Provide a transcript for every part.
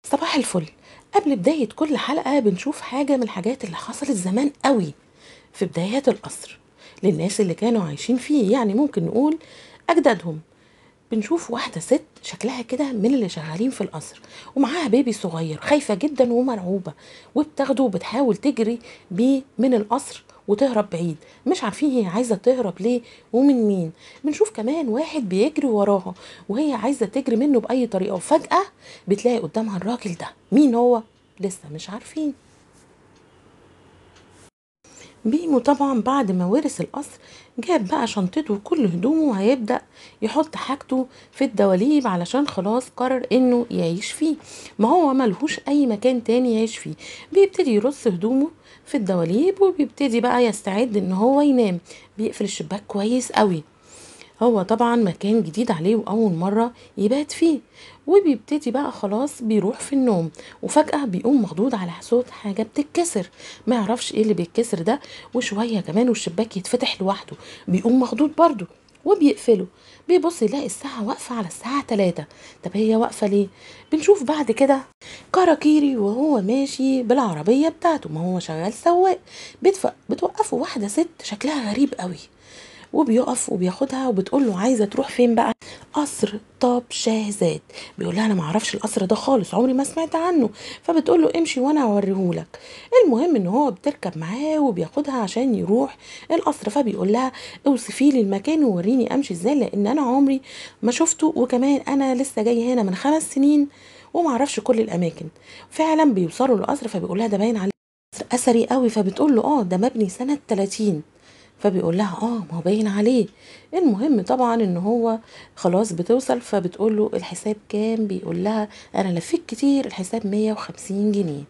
صباح الفل قبل بداية كل حلقة بنشوف حاجة من الحاجات اللي حصلت زمان قوي في بدايات القصر للناس اللي كانوا عايشين فيه يعني ممكن نقول أجدادهم بنشوف واحدة ست شكلها كده من اللي شغالين في القصر ومعاها بيبي صغير خايفة جدا ومرعوبة وبتاخده وبتحاول تجري بيه من القصر وتهرب بعيد مش عارفين هي عايزة تهرب ليه ومن مين بنشوف كمان واحد بيجري وراها وهي عايزة تجري منه بأي طريقة وفجأة بتلاقي قدامها الراجل ده مين هو لسه مش عارفين بيمو طبعا بعد ما ورث القصر جاب بقى شنطته وكل هدومه وهيبدأ يحط حاجته في الدواليب علشان خلاص قرر انه يعيش فيه ما هو ملهوش اي مكان تاني يعيش فيه بيبتدي يرص هدومه في الدواليب وبيبتدي بقى يستعد ان هو ينام بيقفل الشباك كويس قوي هو طبعا مكان جديد عليه واول مره يبات فيه وبيبتدي بقى خلاص بيروح في النوم وفجاه بيقوم مخضوض على صوت حاجه بتتكسر ما يعرفش ايه اللي بيتكسر ده وشويه كمان والشباك يتفتح لوحده بيقوم مخضوض برضه وبيقفله بيبص يلاقي الساعة واقفة على الساعة تلاتة طب هي واقفة ليه؟ بنشوف بعد كده كاراكيري وهو ماشي بالعربية بتاعته ما هو شغال سواق بتف... بتوقفه واحدة ست شكلها غريب قوي وبيقف وبياخدها وبتقول له عايزه تروح فين بقى قصر طاب شاهزاد بيقول لها انا ما اعرفش القصر ده خالص عمري ما سمعت عنه فبتقول له امشي وانا هوريهولك المهم ان هو بتركب معاه وبياخدها عشان يروح القصر فبيقول لها اوصفي لي المكان ووريني امشي ازاي لان انا عمري ما شفته وكمان انا لسه جاي هنا من خمس سنين وما اعرفش كل الاماكن فعلا بيوصلوا للقصر فبيقول لها ده باين عليه قصر اثري قوي فبتقول له اه ده مبني سنه 30 فبيقول لها اه ما هو باين عليه المهم طبعا ان هو خلاص بتوصل فبتقول له الحساب كام بيقول لها انا لفيت كتير الحساب 150 جنيه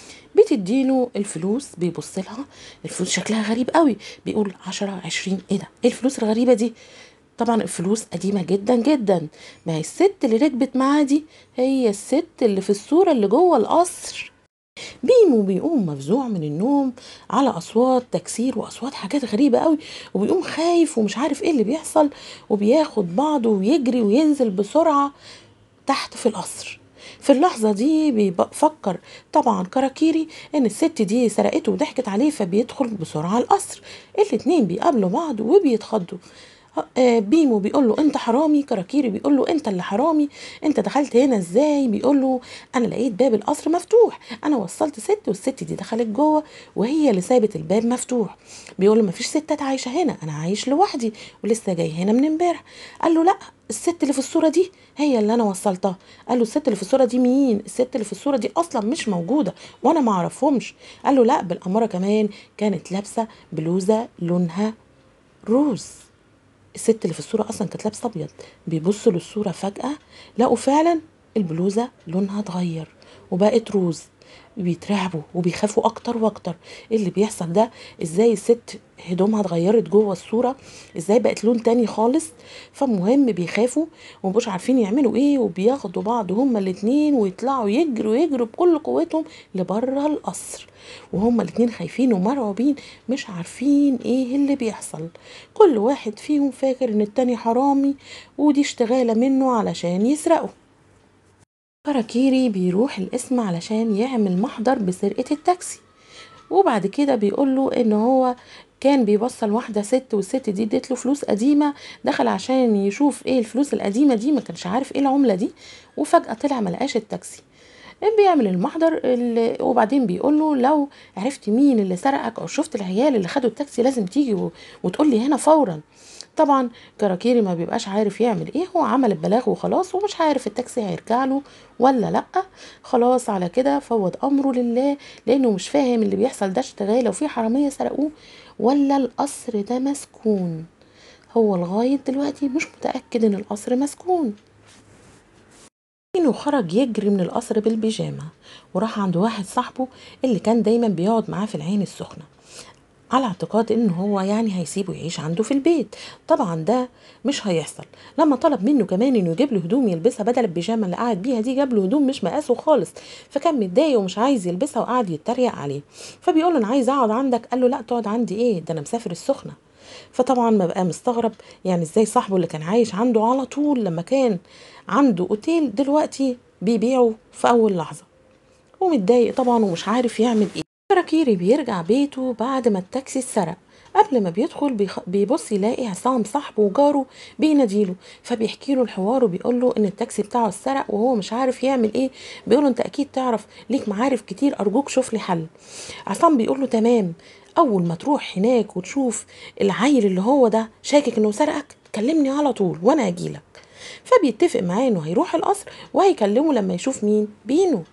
بتديله الفلوس بيبص لها الفلوس شكلها غريب قوي بيقول 10 20 ايه ده ايه الفلوس الغريبه دي طبعا الفلوس قديمة جدا جدا ما هي الست اللي ركبت معاه دي هي الست اللي في الصورة اللي جوه القصر بيمو بيقوم مفزوع من النوم على اصوات تكسير واصوات حاجات غريبه قوي وبيقوم خايف ومش عارف ايه اللي بيحصل وبياخد بعضه ويجري وينزل بسرعه تحت في القصر في اللحظه دي بيفكر طبعا كراكيري ان الست دي سرقته وضحكت عليه فبيدخل بسرعه القصر الاتنين بيقابلوا بعض وبيتخضوا بيمو بيقول له انت حرامي كراكيري بيقول له انت اللي حرامي انت دخلت هنا ازاي بيقول له انا لقيت باب القصر مفتوح انا وصلت ست والست دي دخلت جوه وهي اللي سابت الباب مفتوح بيقول له مفيش ستات عايشه هنا انا عايش لوحدي ولسه جاي هنا من امبارح قال له لا الست اللي في الصوره دي هي اللي انا وصلتها قال له الست اللي في الصوره دي مين الست اللي في الصوره دي اصلا مش موجوده وانا ما اعرفهمش قال له لا بالاماره كمان كانت لابسه بلوزه لونها روز الست اللي في الصوره اصلا كانت لابسه ابيض بيبصوا للصوره فجاه لقوا فعلا البلوزه لونها اتغير وبقت روز بيترعبوا وبيخافوا اكتر واكتر ايه اللي بيحصل ده ازاي الست هدومها اتغيرت جوه الصوره ازاي بقت لون تاني خالص فالمهم بيخافوا ومبقوش عارفين يعملوا ايه وبياخدوا بعض هما الاتنين ويطلعوا يجروا يجروا بكل قوتهم لبره القصر وهما الاتنين خايفين ومرعوبين مش عارفين ايه اللي بيحصل كل واحد فيهم فاكر ان التاني حرامي ودي اشتغالة منه علشان يسرقه كراكيري بيروح القسم علشان يعمل محضر بسرقة التاكسي وبعد كده بيقول له ان هو كان بيوصل واحدة ست والست دي اديت له فلوس قديمة دخل عشان يشوف ايه الفلوس القديمة دي ما كانش عارف ايه العملة دي وفجأة طلع ملقاش التاكسي بيعمل المحضر وبعدين بيقول له لو عرفت مين اللي سرقك او شفت العيال اللي خدوا التاكسي لازم تيجي وتقول لي هنا فورا طبعا كراكيري ما بيبقاش عارف يعمل ايه هو عمل البلاغ وخلاص ومش عارف التاكسي هيرجع له ولا لا خلاص على كده فوض امره لله لانه مش فاهم اللي بيحصل ده اشتغاله وفي حراميه سرقوه ولا القصر ده مسكون هو لغايه دلوقتي مش متاكد ان القصر مسكون انه خرج يجري من القصر بالبيجامه وراح عند واحد صاحبه اللي كان دايما بيقعد معاه في العين السخنه على اعتقاد ان هو يعني هيسيبه يعيش عنده في البيت طبعا ده مش هيحصل لما طلب منه كمان انه يجيب له هدوم يلبسها بدل البيجامه اللي قاعد بيها دي جاب له هدوم مش مقاسه خالص فكان متضايق ومش عايز يلبسها وقعد يتريق عليه فبيقول له انا عايز اقعد عندك قال له لا تقعد عندي ايه ده انا مسافر السخنه فطبعا ما بقى مستغرب يعني ازاي صاحبه اللي كان عايش عنده على طول لما كان عنده اوتيل دلوقتي بيبيعه في اول لحظه ومتضايق طبعا ومش عارف يعمل ايه كراكيري بيرجع بيته بعد ما التاكسي اتسرق قبل ما بيدخل بيخ... بيبص يلاقي عصام صاحبه وجاره بيناديله فبيحكي له الحوار وبيقول له ان التاكسي بتاعه اتسرق وهو مش عارف يعمل ايه بيقول له انت اكيد تعرف ليك معارف كتير ارجوك شوف لي حل عصام بيقول له تمام اول ما تروح هناك وتشوف العيل اللي هو ده شاكك انه سرقك كلمني على طول وانا اجيلك فبيتفق معاه انه هيروح القصر وهيكلمه لما يشوف مين بينو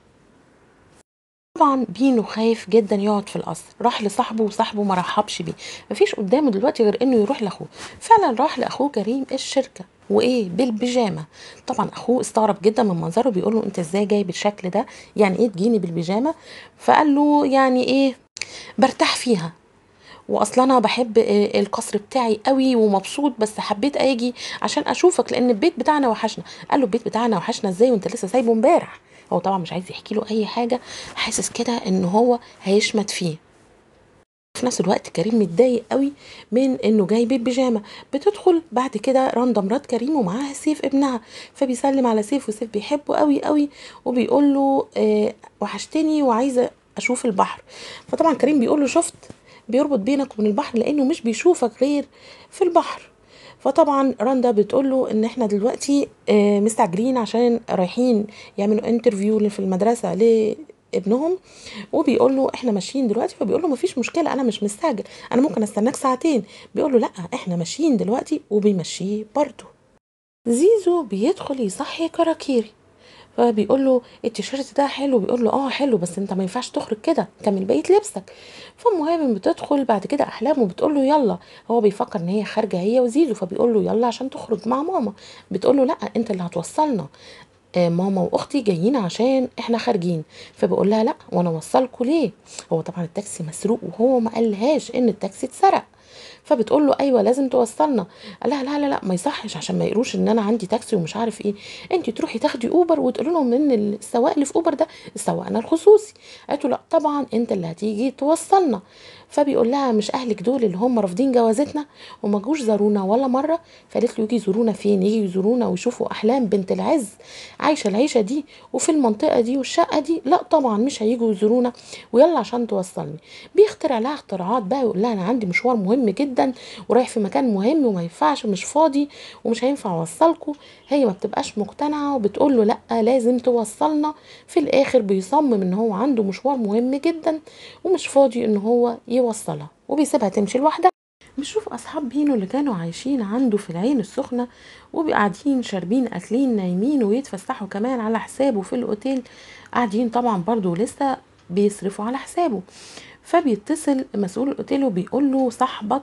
طبعا بينو خايف جدا يقعد في القصر راح لصاحبه وصاحبه ما رحبش بيه مفيش قدامه دلوقتي غير انه يروح لاخوه فعلا راح لاخوه كريم الشركه وايه بالبيجامه طبعا اخوه استغرب جدا من منظره بيقول له انت ازاي جاي بالشكل ده يعني ايه تجيني بالبيجامه فقال له يعني ايه برتاح فيها واصلا انا بحب القصر بتاعي قوي ومبسوط بس حبيت اجي عشان اشوفك لان البيت بتاعنا وحشنا قال له البيت بتاعنا وحشنا ازاي وانت لسه سايبه امبارح هو طبعا مش عايز يحكي له اي حاجه حاسس كده ان هو هيشمت فيه في نفس الوقت كريم متضايق قوي من انه جاي بيت بيجامه بتدخل بعد كده رندا مرات كريم ومعاها سيف ابنها فبيسلم على سيف وسيف بيحبه قوي قوي وبيقول له آه وحشتني وعايزه اشوف البحر فطبعا كريم بيقول له شفت بيربط بينك وبين البحر لانه مش بيشوفك غير في البحر فطبعا رندا بتقول له ان احنا دلوقتي آه مستعجلين عشان رايحين يعملوا انترفيو في المدرسه لابنهم وبيقول له احنا ماشيين دلوقتي فبيقول له مفيش مشكله انا مش مستعجل انا ممكن استناك ساعتين بيقول له لا احنا ماشيين دلوقتي وبيمشيه برضه زيزو بيدخل يصحي كراكيري فبيقول له التيشيرت ده حلو بيقول له اه حلو بس انت ما ينفعش تخرج كده كمل بقيه لبسك فالمهم بتدخل بعد كده احلام وبتقول له يلا هو بيفكر ان هي خارجه هي وزيزو فبيقول له يلا عشان تخرج مع ماما بتقول له لا انت اللي هتوصلنا آه ماما واختي جايين عشان احنا خارجين فبقول لها لا وانا اوصلكوا ليه هو طبعا التاكسي مسروق وهو ما قالهاش ان التاكسي اتسرق فبتقول له ايوه لازم توصلنا قال لها لا لا لا ما يصحش عشان ما يقروش ان انا عندي تاكسي ومش عارف ايه انت تروحي تاخدي اوبر وتقولي لهم ان السواق اللي في اوبر ده سواقنا الخصوصي قالت له لا طبعا انت اللي هتيجي توصلنا فبيقول لها مش اهلك دول اللي هم رافضين جوازتنا وما جوش زارونا ولا مره فقالت له يجي يزورونا فين يجي يزورونا ويشوفوا احلام بنت العز عايشه العيشه دي وفي المنطقه دي والشقه دي لا طبعا مش هيجوا يزورونا ويلا عشان توصلني بيخترع لها اختراعات بقى يقول لها انا عندي مشوار مهم جدا ورايح في مكان مهم وما ينفعش مش فاضي ومش هينفع اوصلكوا هي ما بتبقاش مقتنعه وبتقول له لا لازم توصلنا في الاخر بيصمم ان هو عنده مشوار مهم جدا ومش فاضي ان هو يوصلها وبيسيبها تمشي لوحدها بنشوف اصحاب بينو اللي كانوا عايشين عنده في العين السخنه وقاعدين شاربين اكلين نايمين ويتفسحوا كمان على حسابه في الاوتيل قاعدين طبعا برضو لسه بيصرفوا على حسابه فبيتصل مسؤول الاوتيل وبيقول له صاحبك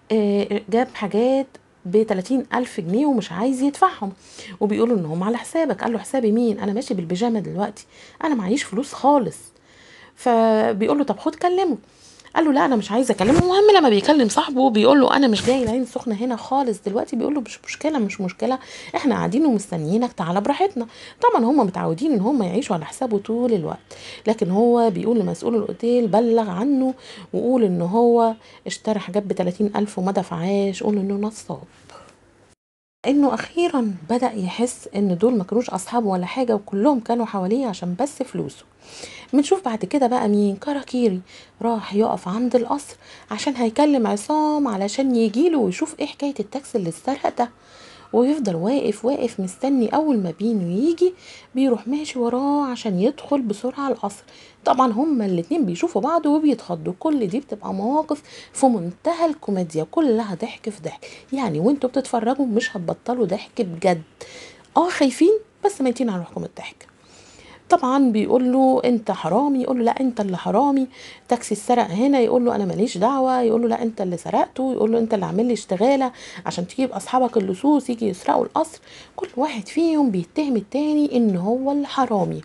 جاب حاجات ب 30 ألف جنيه ومش عايز يدفعهم وبيقولوا ان هم على حسابك قال له حسابي مين انا ماشي بالبيجامه دلوقتي انا معيش فلوس خالص فبيقول له طب خد كلمه قال له لا انا مش عايزه اكلمه المهم لما بيكلم صاحبه بيقول له انا مش جاي العين السخنه هنا خالص دلوقتي بيقول له مش مشكله مش مشكله احنا قاعدين ومستنيينك تعالى براحتنا طبعا هم متعودين ان هم يعيشوا على حسابه طول الوقت لكن هو بيقول لمسؤول الاوتيل بلغ عنه وقول ان هو اشترى حاجات ب 30 الف وما دفعهاش قول انه نصاب انه اخيرا بدا يحس ان دول ما كانوش اصحابه ولا حاجه وكلهم كانوا حواليه عشان بس فلوسه بنشوف بعد كده بقى مين كراكيري راح يقف عند القصر عشان هيكلم عصام علشان يجيله ويشوف ايه حكايه التاكسي اللي اتسرق ده ويفضل واقف واقف مستني اول ما بينو يجي بيروح ماشي وراه عشان يدخل بسرعه القصر طبعا هما الاتنين بيشوفوا بعض وبيتخضوا كل دي بتبقى مواقف في منتهى الكوميديا كلها ضحك في ضحك يعني وانتوا بتتفرجوا مش هتبطلوا ضحك بجد اه خايفين بس ميتين على روحكم الضحك طبعا بيقول له انت حرامي يقول له لا انت اللي حرامي تاكسي اتسرق هنا يقول له انا ماليش دعوه يقول له لا انت اللي سرقته يقول له انت اللي عامل لي اشتغاله عشان تجيب اصحابك اللصوص يجي يسرقوا القصر كل واحد فيهم بيتهم التاني ان هو اللي حرامي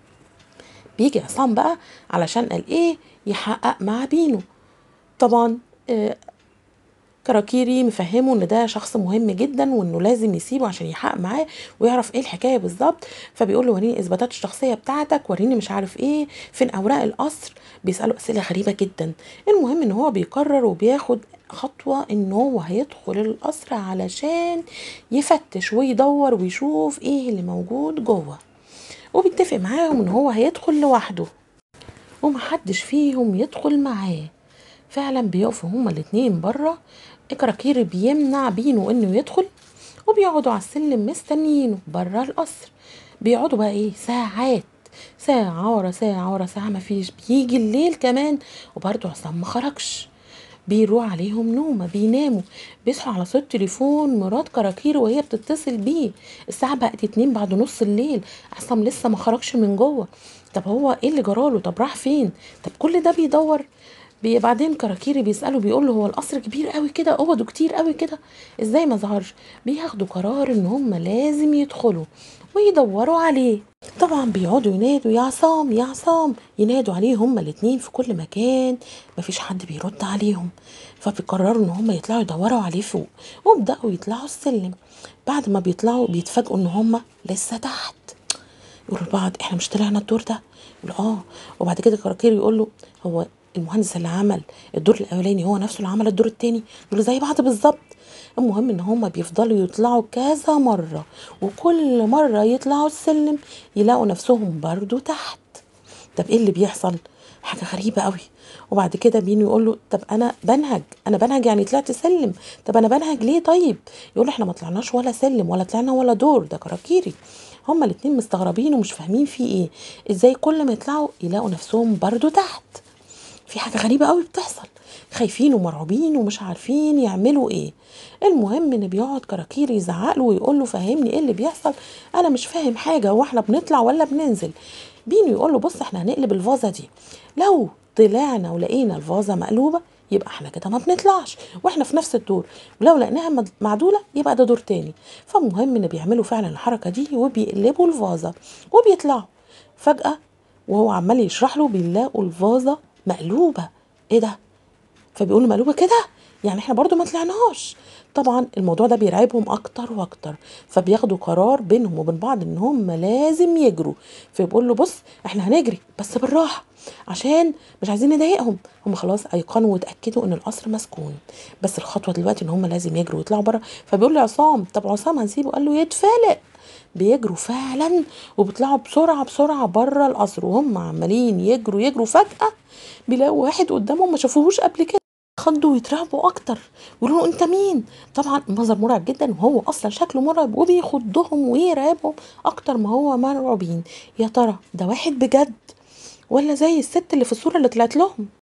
بيجي عصام بقى علشان قال ايه يحقق مع بينو طبعا آه كراكيري مفهمه ان ده شخص مهم جدا وانه لازم يسيبه عشان يحقق معاه ويعرف ايه الحكايه بالظبط فبيقول له وريني اثباتات الشخصيه بتاعتك وريني مش عارف ايه فين اوراق القصر بيساله اسئله غريبه جدا المهم ان هو بيقرر وبياخد خطوه ان هو هيدخل القصر علشان يفتش ويدور ويشوف ايه اللي موجود جوه وبيتفق معاهم ان هو هيدخل لوحده ومحدش فيهم يدخل معاه فعلا بيقفوا هما الاتنين بره كراكير بيمنع بينو انه يدخل وبيقعدوا على السلم مستنيينه بره القصر بيقعدوا بقى ايه ساعات ساعة ورا ساعة ورا ساعة مفيش بيجي الليل كمان وبرضه عصام ما خرجش بيروح عليهم نومة بيناموا بيصحوا على صوت تليفون مرات كراكير وهي بتتصل بيه الساعة بقت اتنين بعد نص الليل عصام لسه ما خرجش من جوه طب هو ايه اللي جراله طب راح فين طب كل ده بيدور بي بعدين كراكيري بيسأله بيقول له هو القصر كبير قوي كده اوضه كتير قوي كده ازاي ما ظهرش بياخدوا قرار ان هم لازم يدخلوا ويدوروا عليه طبعا بيقعدوا ينادوا يا عصام يا عصام ينادوا عليه هما الاتنين في كل مكان مفيش حد بيرد عليهم فبيقرروا ان هما يطلعوا يدوروا عليه فوق وبدأوا يطلعوا السلم بعد ما بيطلعوا بيتفاجئوا ان هما لسه تحت يقولوا لبعض احنا مش طلعنا الدور ده يقولوا اه وبعد كده كراكير يقول له هو المهندس اللي عمل الدور الاولاني هو نفسه اللي عمل الدور التاني يقولوا زي بعض بالظبط المهم ان هما بيفضلوا يطلعوا كذا مرة وكل مرة يطلعوا السلم يلاقوا نفسهم برضو تحت طب ايه اللي بيحصل حاجة غريبة قوي وبعد كده بينو يقول له طب انا بنهج انا بنهج يعني طلعت سلم طب انا بنهج ليه طيب يقول له احنا ما طلعناش ولا سلم ولا طلعنا ولا دور ده كراكيري هما الاتنين مستغربين ومش فاهمين في ايه ازاي كل ما يطلعوا يلاقوا نفسهم برضو تحت في حاجة غريبة قوي بتحصل خايفين ومرعوبين ومش عارفين يعملوا ايه المهم ان بيقعد كراكير يزعق له ويقول له فهمني ايه اللي بيحصل انا مش فاهم حاجة واحنا بنطلع ولا بننزل بينو يقول له بص احنا هنقلب الفازة دي لو طلعنا ولقينا الفازة مقلوبة يبقى احنا كده ما بنطلعش واحنا في نفس الدور ولو لقيناها مد- معدولة يبقى ده دور تاني فالمهم ان بيعملوا فعلا الحركة دي وبيقلبوا الفازة وبيطلعوا فجأة وهو عمال يشرح له بيلاقوا الفازة مقلوبة ايه ده فبيقول له مقلوبه كده يعني احنا برضو ما طلعناش طبعا الموضوع ده بيرعبهم اكتر واكتر فبياخدوا قرار بينهم وبين بعض ان هم لازم يجروا فبيقول له بص احنا هنجري بس بالراحه عشان مش عايزين نضايقهم هم خلاص ايقنوا واتاكدوا ان القصر مسكون بس الخطوه دلوقتي ان هم لازم يجروا ويطلعوا بره فبيقول له عصام طب عصام هنسيبه قال له يتفلق بيجروا فعلا وبيطلعوا بسرعه بسرعه بره القصر وهم عمالين يجروا يجروا فجاه بيلاقوا واحد قدامهم ما شافوهوش قبل كده خضوا ويترعبوا اكتر يقولوا له انت مين طبعا المنظر مرعب جدا وهو اصلا شكله مرعب وبيخضهم ويرعبهم اكتر ما هو مرعوبين يا ترى ده واحد بجد ولا زي الست اللي في الصوره اللي طلعت لهم